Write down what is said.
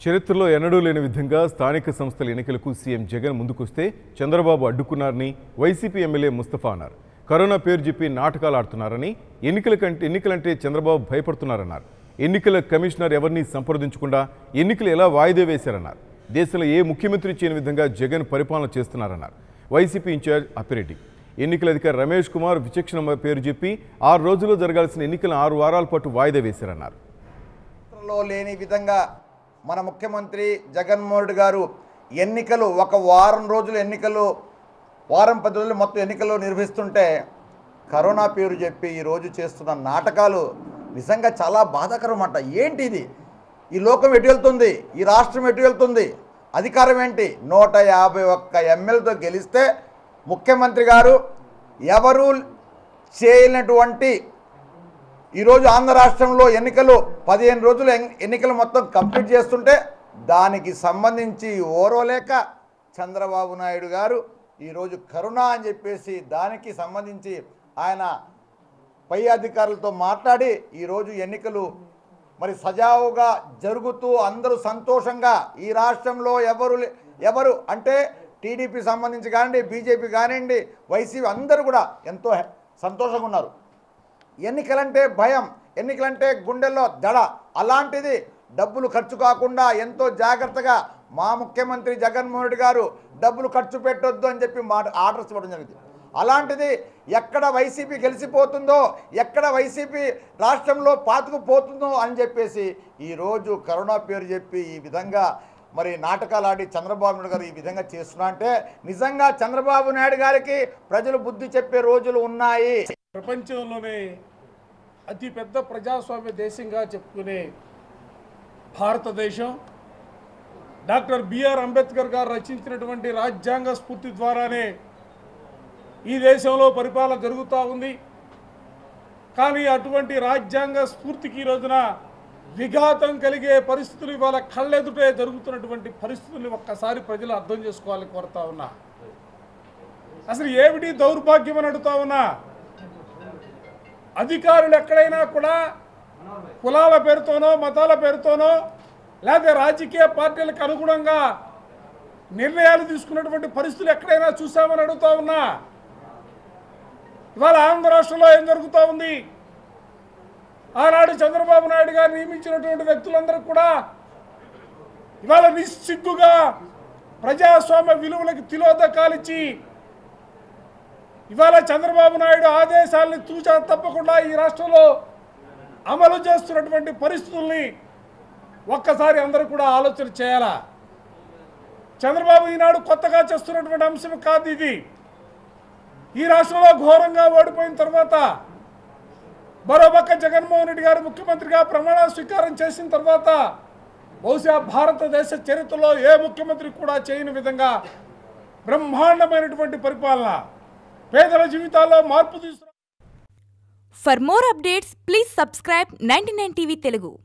చరిత్రలో ఎన్నడూ లేని విధంగా స్థానిక సంస్థల ఎన్నికలకు సీఎం జగన్ ముందుకొస్తే చంద్రబాబు అడ్డుకున్నారని వైసీపీ ఎమ్మెల్యే ముస్తఫా అన్నారు కరోనా పేరు చెప్పి నాటకాలు ఆడుతున్నారని ఎన్నికల కంటే ఎన్నికలంటే చంద్రబాబు భయపడుతున్నారన్నారు ఎన్నికల కమిషనర్ ఎవరిని సంప్రదించకుండా ఎన్నికలు ఎలా వాయిదా వేశారన్నారు దేశంలో ఏ ముఖ్యమంత్రి చేయని విధంగా జగన్ పరిపాలన చేస్తున్నారన్నారు వైసీపీ ఇన్ఛార్జ్ అప్పిరెడ్డి ఎన్నికల అధికారి రమేష్ కుమార్ విచక్షణ పేరు చెప్పి ఆరు రోజుల్లో జరగాల్సిన ఎన్నికలను ఆరు వారాల పాటు వాయిదా వేశారన్నారు చరిత్రలో లేని విధంగా మన ముఖ్యమంత్రి జగన్మోహన్ రెడ్డి గారు ఎన్నికలు ఒక వారం రోజులు ఎన్నికలు వారం పది రోజులు మొత్తం ఎన్నికలు నిర్వహిస్తుంటే కరోనా పేరు చెప్పి ఈరోజు చేస్తున్న నాటకాలు నిజంగా చాలా బాధాకరం అంట ఏంటి ఇది ఈ లోకం ఎటు వెళ్తుంది ఈ రాష్ట్రం ఎటు వెళ్తుంది అధికారం ఏంటి నూట యాభై ఒక్క ఎమ్మెల్యేతో గెలిస్తే ముఖ్యమంత్రి గారు ఎవరు చేయనటువంటి ఈరోజు ఆంధ్ర రాష్ట్రంలో ఎన్నికలు పదిహేను రోజులు ఎన్- ఎన్నికలు మొత్తం కంప్లీట్ చేస్తుంటే దానికి సంబంధించి ఓరోలేక చంద్రబాబు నాయుడు గారు ఈరోజు కరుణ అని చెప్పేసి దానికి సంబంధించి ఆయన పై అధికారులతో మాట్లాడి ఈరోజు ఎన్నికలు మరి సజావుగా జరుగుతూ అందరూ సంతోషంగా ఈ రాష్ట్రంలో ఎవరు లే- ఎవరు అంటే టీడీపీ సంబంధించి కానివ్వండి బీజేపీ కానివ్వండి వైసీపీ అందరూ కూడా ఎంతో హె- సంతోషంగా ఉన్నారు ఎన్నికలంటే భయం ఎన్నికలంటే గుండెల్లో దడ అలాంటిది డబ్బులు ఖర్చు కాకుండా ఎంతో జాగ్రత్తగా మా ముఖ్యమంత్రి జగన్మోహన్ రెడ్డి గారు డబ్బులు ఖర్చు పెట్టొద్దు అని చెప్పి మాట ఆర్డర్స్ ఇవ్వడం జరిగింది అలాంటిది ఎక్కడ వైసీపీ గెలిచిపోతుందో ఎక్కడ వైసీపీ రాష్ట్రంలో పాతుకుపోతుందో అని చెప్పేసి ఈరోజు కరోనా పేరు చెప్పి ఈ విధంగా మరి నాటకాలు ఆడి చంద్రబాబు నాయుడు గారు ఈ విధంగా చేస్తున్నా అంటే నిజంగా చంద్రబాబు నాయుడు గారికి ప్రజలు బుద్ధి చెప్పే రోజులు ఉన్నాయి ప్రపంచంలోనే అతిపెద్ద ప్రజాస్వామ్య దేశంగా చెప్పుకునే భారతదేశం డాక్టర్ బిఆర్ అంబేద్కర్ గారు రచించినటువంటి రాజ్యాంగ స్ఫూర్తి ద్వారానే ఈ దేశంలో పరిపాలన జరుగుతూ ఉంది కానీ అటువంటి రాజ్యాంగ స్ఫూర్తికి ఈ రోజున విఘాతం కలిగే పరిస్థితులు ఇవాళ కళ్ళెదుటే జరుగుతున్నటువంటి పరిస్థితుల్ని ఒక్కసారి ప్రజలు అర్థం చేసుకోవాలని కోరుతా ఉన్నా అసలు ఏమిటి దౌర్భాగ్యం అని అడుగుతా ఉన్నా అధికారులు ఎక్కడైనా కూడా కులాల పేరుతోనో మతాల పేరుతోనో లేదా రాజకీయ పార్టీలకు అనుగుణంగా నిర్ణయాలు తీసుకున్నటువంటి పరిస్థితులు ఎక్కడైనా చూసామని అడుగుతా ఉన్నా ఇవాళ ఆంధ్ర రాష్ట్రంలో ఏం జరుగుతూ ఉంది ఆనాడు చంద్రబాబు నాయుడు గారు నియమించినటువంటి వ్యక్తులందరూ కూడా ఇవాళ నిస్సిగ్గుగా ప్రజాస్వామ్య విలువలకు తిలోదకాలిచ్చి ఇవాళ చంద్రబాబు నాయుడు ఆదేశాలను తూచా తప్పకుండా ఈ రాష్ట్రంలో అమలు చేస్తున్నటువంటి పరిస్థితుల్ని ఒక్కసారి అందరూ కూడా ఆలోచన చేయాలా చంద్రబాబు ఈనాడు కొత్తగా చేస్తున్నటువంటి అంశం కాదు ఇది ఈ రాష్ట్రంలో ఘోరంగా ఓడిపోయిన తర్వాత మరోపక్క జగన్మోహన్ రెడ్డి గారు ముఖ్యమంత్రిగా ప్రమాణ స్వీకారం చేసిన తర్వాత బహుశా భారతదేశ చరిత్రలో ఏ ముఖ్యమంత్రి కూడా చేయని విధంగా బ్రహ్మాండమైనటువంటి పరిపాలన పేదల జీవితాల్లో మార్పు తీసుకురా For more updates, please subscribe 99 TV Telugu.